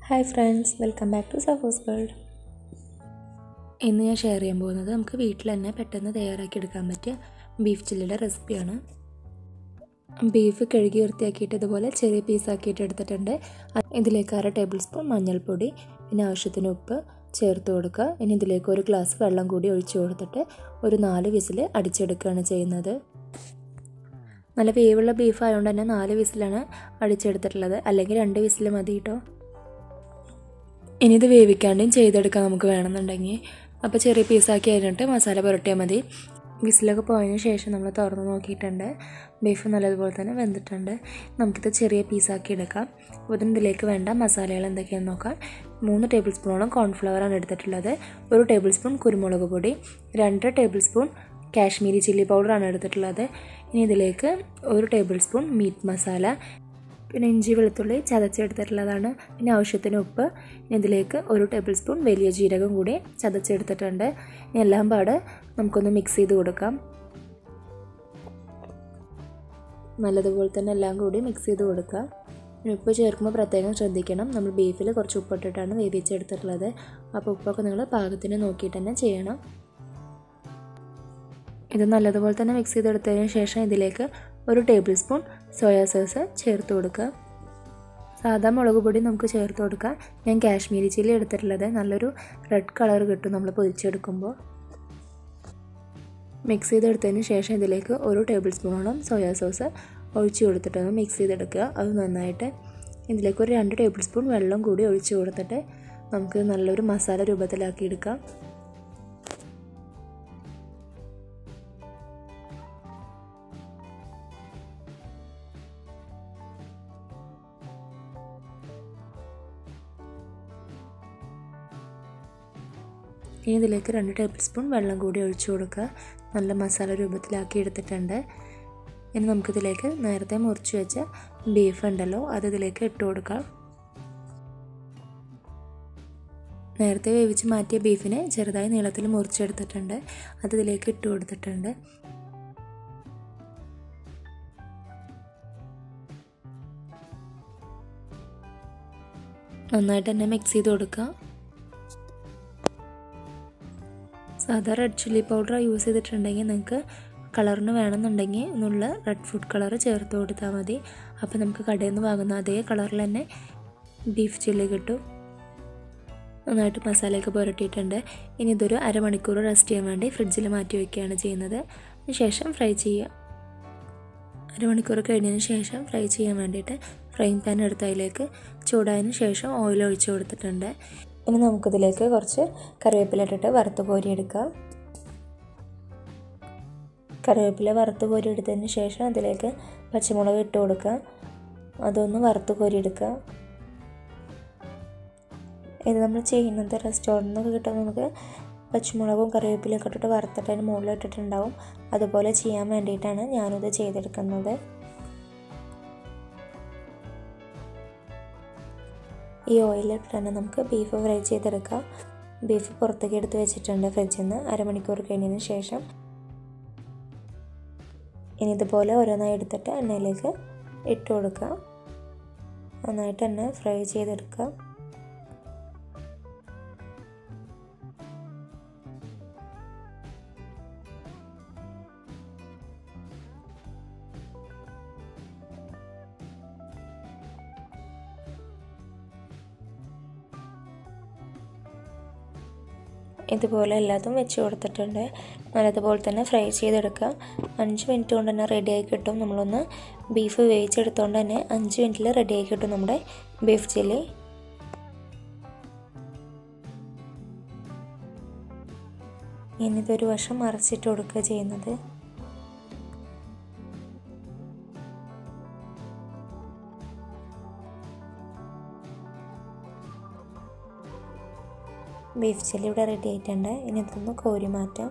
hi friends welcome back to Safos world ഇന്ന് ഞാൻ share ചെയ്യാൻ പോകുന്നത് നമുക്ക് വീട്ടിൽ തന്നെ പെട്ടെന്ന് തയ്യാറാക്കി എടുക്കാൻ പറ്റിയ ബീഫ് ചില്ലിയുടെ റെസിപ്പിയാണ് ബീഫ് കഴുകി വൃത്തിയാക്കിയിട്ട് ഇതുപോലെ ചെറിയ പീസാക്കിയിട്ട് എടുത്തിട്ടുണ്ട് ഇതിലേക്ക് അര ടേബിൾ സ്പൂൺ മഞ്ഞൾപ്പൊടി പിന്നെ ആവശ്യത്തിന് ഉപ്പ് ചേർത്ത് കൊടുക്കുക ഇനി ഇതിലേക്ക് ഒരു ഗ്ലാസ് വെള്ളം കൂടി ഒഴിച്ചു കൊടുത്തിട്ട് ഒരു നാല് വിസിൽ അടിച്ചെടുക്കുകയാണ് ചെയ്യുന്നത് നല്ല വേവുള്ള ബീഫ് ആയതുകൊണ്ട് തന്നെ നാല് വിസിലാണ് അടിച്ചെടുത്തിട്ടുള്ളത് അല്ലെങ്കിൽ രണ്ട് വിസിൽ മതി കേട്ടോ ഇനി ഇത് വേവിക്കാണ്ടും ചെയ്തെടുക്കാൻ നമുക്ക് വേണമെന്നുണ്ടെങ്കിൽ അപ്പോൾ ചെറിയ പീസാക്കി കഴിഞ്ഞിട്ട് മസാല പുരട്ടിയാൽ മതി വിസിലൊക്കെ പോയതിന് ശേഷം നമ്മൾ തുറന്ന് നോക്കിയിട്ടുണ്ട് ബീഫ് നല്ലതുപോലെ തന്നെ വെന്തിട്ടുണ്ട് നമുക്കിത് ചെറിയ പീസാക്കി എടുക്കാം അപ്പോൾ ഇതിലേക്ക് വേണ്ട മസാലകൾ എന്തൊക്കെയാണെന്ന് നോക്കാം മൂന്ന് ടേബിൾ സ്പൂണോളം കോൺഫ്ലവറാണ് എടുത്തിട്ടുള്ളത് ഒരു ടേബിൾ സ്പൂൺ കുരുമുളക് പൊടി രണ്ട് ടേബിൾ സ്പൂൺ കാശ്മീരി ചില്ലി പൗഡറാണ് എടുത്തിട്ടുള്ളത് ഇനി ഇതിലേക്ക് ഒരു ടേബിൾ സ്പൂൺ മീറ്റ് മസാല പിന്നെ ഇഞ്ചി വെളുത്തുള്ളി ചതച്ചെടുത്തിട്ടുള്ളതാണ് പിന്നെ ആവശ്യത്തിന് ഉപ്പ് ഇനി ഇതിലേക്ക് ഒരു ടേബിൾ സ്പൂൺ വലിയ ജീരകം കൂടി ചതച്ചെടുത്തിട്ടുണ്ട് ഇനി എല്ലാം പാട് നമുക്കൊന്ന് മിക്സ് ചെയ്ത് കൊടുക്കാം നല്ലതുപോലെ തന്നെ എല്ലാം കൂടി മിക്സ് ചെയ്ത് കൊടുക്കുക ഉപ്പ് ചേർക്കുമ്പോൾ പ്രത്യേകം ശ്രദ്ധിക്കണം നമ്മൾ ബീഫിൽ കുറച്ച് ഉപ്പിട്ടിട്ടാണ് വേവിച്ചെടുത്തിട്ടുള്ളത് അപ്പോൾ ഉപ്പൊക്കെ നിങ്ങൾ പാകത്തിന് നോക്കിയിട്ട് തന്നെ ചെയ്യണം ഇത് നല്ലതുപോലെ തന്നെ മിക്സ് ചെയ്തെടുത്തതിന് ശേഷം ഇതിലേക്ക് ഒരു ടേബിൾ സ്പൂൺ സോയാ സോസ് ചേർത്ത് കൊടുക്കുക സാധാ മുളക് പൊടി നമുക്ക് ചേർത്ത് കൊടുക്കാം ഞാൻ കാശ്മീരി ചില്ലി എടുത്തിട്ടുള്ളത് നല്ലൊരു റെഡ് കളർ കിട്ടും നമ്മൾ പൊരിച്ചെടുക്കുമ്പോൾ മിക്സ് ചെയ്തെടുത്തതിന് ശേഷം ഇതിലേക്ക് ഒരു ടേബിൾ സ്പൂണോളം സോയാ സോസ് ഒഴിച്ച് കൊടുത്തിട്ടൊന്ന് മിക്സ് ചെയ്തെടുക്കുക അത് നന്നായിട്ട് ഇതിലേക്ക് ഒരു രണ്ട് ടേബിൾ സ്പൂൺ വെള്ളം കൂടി ഒഴിച്ച് കൊടുത്തിട്ട് നമുക്ക് നല്ലൊരു മസാല രൂപത്തിലാക്കി എടുക്കാം ഇനി ഇതിലേക്ക് രണ്ട് ടേബിൾ സ്പൂൺ വെള്ളം കൂടി ഒഴിച്ചു കൊടുക്കുക നല്ല മസാല രൂപത്തിലാക്കി എടുത്തിട്ടുണ്ട് ഇനി നമുക്കിതിലേക്ക് നേരത്തെ മുറിച്ച് വെച്ച ബീഫ് ഉണ്ടല്ലോ അത് ഇതിലേക്ക് ഇട്ട് കൊടുക്കാം നേരത്തെ വേവിച്ച് മാറ്റിയ ബീഫിനെ ചെറുതായി നീളത്തിൽ മുറിച്ചെടുത്തിട്ടുണ്ട് അത് ഇതിലേക്ക് ഇട്ട് കൊടുത്തിട്ടുണ്ട് നന്നായിട്ട് തന്നെ മിക്സ് ചെയ്ത് കൊടുക്കുക സാധാ റെഡ് ചില്ലി പൗഡർ യൂസ് ചെയ്തിട്ടുണ്ടെങ്കിൽ നിങ്ങൾക്ക് കളറിന് വേണമെന്നുണ്ടെങ്കിൽ എന്നുള്ള റെഡ് ഫുഡ് കളർ ചേർത്ത് കൊടുത്താൽ മതി അപ്പോൾ നമുക്ക് കടയിൽ നിന്ന് വാങ്ങുന്ന അതേ കളറിൽ തന്നെ ബീഫ് ചില്ലി കിട്ടും നന്നായിട്ട് മസാലയൊക്കെ പുരട്ടിയിട്ടുണ്ട് ഇനി ഇതൊരു അരമണിക്കൂർ റെസ്റ്റ് ചെയ്യാൻ വേണ്ടി ഫ്രിഡ്ജിൽ മാറ്റി വയ്ക്കുകയാണ് ചെയ്യുന്നത് ശേഷം ഫ്രൈ ചെയ്യുക അരമണിക്കൂർ കഴിഞ്ഞതിന് ശേഷം ഫ്രൈ ചെയ്യാൻ വേണ്ടിയിട്ട് ഫ്രൈങ് പാൻ എടുത്ത് അതിലേക്ക് ചൂടായതിന് ശേഷം ഓയിൽ ഒഴിച്ച് കൊടുത്തിട്ടുണ്ട് ഇനി നമുക്കിതിലേക്ക് കുറച്ച് കറിവേപ്പില ഇട്ടിട്ട് വറുത്ത് കോരിയെടുക്കാം കറിവേപ്പില വറുത്ത് കോരി എടുത്തതിന് ശേഷം അതിലേക്ക് പച്ചമുളക് ഇട്ട് കൊടുക്കുക അതൊന്ന് വറുത്ത് കോരിയെടുക്കുക ഇത് നമ്മൾ ചെയ്യുന്നത് റെസ്റ്റോറൻറ്റിൽ നിന്നൊക്കെ കിട്ടുമ്പോൾ നമുക്ക് പച്ചമുളകും കറിവേപ്പിലൊക്കെ ഇട്ടിട്ട് വറുത്തിട്ട് അതിന് മുകളിൽ ഇട്ടിട്ടുണ്ടാവും അതുപോലെ ചെയ്യാൻ വേണ്ടിയിട്ടാണ് ഞാനിത് ചെയ്തെടുക്കുന്നത് ഈ ഓയിലിട്ട് തന്നെ നമുക്ക് ബീഫ് ഫ്രൈ ചെയ്തെടുക്കാം ബീഫ് പുറത്തേക്ക് എടുത്ത് വെച്ചിട്ടുണ്ട് ഫ്രിഡ്ജിൽ നിന്ന് അരമണിക്കൂർ കഴിഞ്ഞതിന് ശേഷം ഇനി ഇതുപോലെ ഓരോന്നായി എടുത്തിട്ട് എണ്ണയിലേക്ക് ഇട്ട് കൊടുക്കുക നന്നായിട്ട് തന്നെ ഫ്രൈ ചെയ്തെടുക്കുക ഇതുപോലെ എല്ലാതും വെച്ച് കൊടുത്തിട്ടുണ്ട് നല്ലതുപോലെ തന്നെ ഫ്രൈ ചെയ്തെടുക്കുക അഞ്ച് മിനിറ്റ് കൊണ്ട് തന്നെ റെഡിയായി കിട്ടും നമ്മളൊന്ന് ബീഫ് വേവിച്ചെടുത്തുകൊണ്ട് തന്നെ അഞ്ച് മിനിറ്റിൽ റെഡിയായി കിട്ടും നമ്മുടെ ബീഫ് ചില്ലി ഇനിയിതൊരു വശം മറച്ചിട്ട് കൊടുക്കുക ചെയ്യുന്നത് ബീഫ് ചില്ലി ഇവിടെ റെഡി ആയിട്ടുണ്ട് ഇനി ഇതൊന്ന് കോരി മാറ്റാം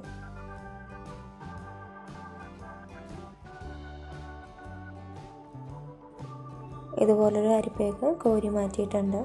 ഇതുപോലൊരു അരിപ്പയൊക്കെ കോരി മാറ്റിയിട്ടുണ്ട്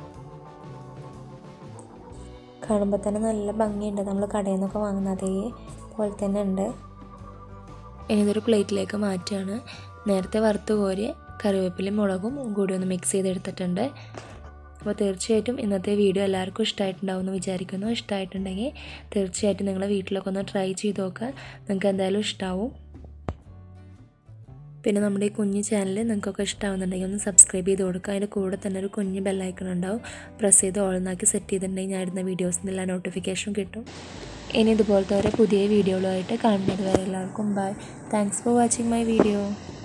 കാണുമ്പോൾ തന്നെ നല്ല ഭംഗിയുണ്ട് നമ്മൾ കടയിൽ നിന്നൊക്കെ വാങ്ങുന്ന അതേപോലെ തന്നെ ഉണ്ട് ഇനി ഇതൊരു പ്ലേറ്റിലേക്ക് മാറ്റുകയാണ് നേരത്തെ വറുത്ത് കോരി കറിവേപ്പിലയും മുളകും കൂടി ഒന്ന് മിക്സ് ചെയ്തെടുത്തിട്ടുണ്ട് അപ്പോൾ തീർച്ചയായിട്ടും ഇന്നത്തെ വീഡിയോ എല്ലാവർക്കും ഇഷ്ടമായിട്ടുണ്ടാവും എന്ന് വിചാരിക്കുന്നു ഇഷ്ടമായിട്ടുണ്ടെങ്കിൽ തീർച്ചയായിട്ടും നിങ്ങളെ വീട്ടിലൊക്കെ ഒന്ന് ട്രൈ ചെയ്ത് നോക്കാൻ നിങ്ങൾക്ക് എന്തായാലും ഇഷ്ടമാവും പിന്നെ നമ്മുടെ ഈ കുഞ്ഞു ചാനൽ നിങ്ങൾക്കൊക്കെ ഇഷ്ടമാവുന്നുണ്ടെങ്കിൽ ഒന്ന് സബ്സ്ക്രൈബ് ചെയ്ത് കൊടുക്കുക അതിൻ്റെ കൂടെ തന്നെ ഒരു കുഞ്ഞ് ബെല്ലൈക്കൺ ഉണ്ടാവും പ്രസ് ചെയ്ത് ഓൾന്നാക്കി സെറ്റ് ചെയ്തിട്ടുണ്ടെങ്കിൽ ഞാൻ ഇടുന്ന വീഡിയോസിൻ്റെ എല്ലാ നോട്ടിഫിക്കേഷനും കിട്ടും ഇനി ഇതുപോലത്തെ ഓരോ പുതിയ വീഡിയോകളുമായിട്ട് കാണുന്നത് വരെ എല്ലാവർക്കും bye thanks for watching my video